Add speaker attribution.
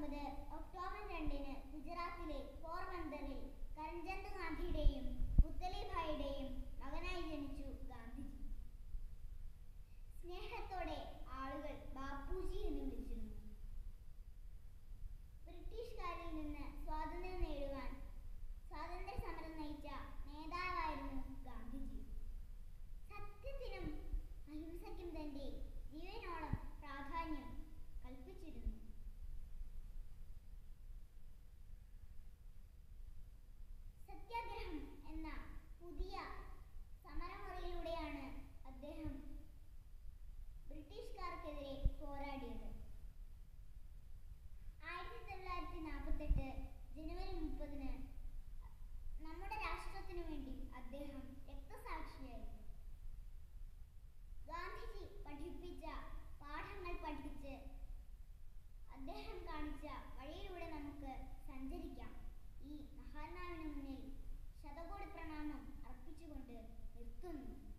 Speaker 1: ഒൻപത് ഒക്ടോബർ രണ്ടിന് ഗുജറാത്തിലെ പോർബന്തറിൽ കരംചന്ദ് ഗാന്ധിയുടെയും പുത്തലിഭായിയുടെയും മകനായി ജനിച്ചു ഗാന്ധിജി സ്നേഹത്തോടെ ആളുകൾ ബാപ്പുജി എന്ന് വിളിച്ചിരുന്നു ബ്രിട്ടീഷുകാരിൽ നിന്ന് സ്വാതന്ത്ര്യം നേടുവാൻ സ്വാതന്ത്ര്യ സമരം നയിച്ച നേതാവായിരുന്നു ഗാന്ധിജി സത്യത്തിനും അഹിംസയ്ക്കും തന്റെ ജീവനോളം പ്രാധാന്യം കൽപ്പിച്ചിരുന്നു സത്യാഗ്രഹം എന്ന പുതിയ സമരമുറയിലൂടെയാണ് അദ്ദേഹം ബ്രിട്ടീഷുകാർക്കെതിരെ പോരാടിയത് ആയിരത്തി തൊള്ളായിരത്തി നാൽപ്പത്തെട്ട് ജനുവരി മുപ്പതിന് നമ്മുടെ രാഷ്ട്രത്തിനു വേണ്ടി അദ്ദേഹം രക്തസാക്ഷിയായി ഗാന്ധിജി പഠിപ്പിച്ച പാഠങ്ങൾ പഠിച്ച് അദ്ദേഹം കാണിച്ച വഴിയിലൂടെ നമുക്ക് സഞ്ചരിക്കാം ഈ മഹാത്മാവിന് മുന്നിൽ ശതകോടി പ്രണാമം അർപ്പിച്ചുകൊണ്ട് നിർത്തുന്നു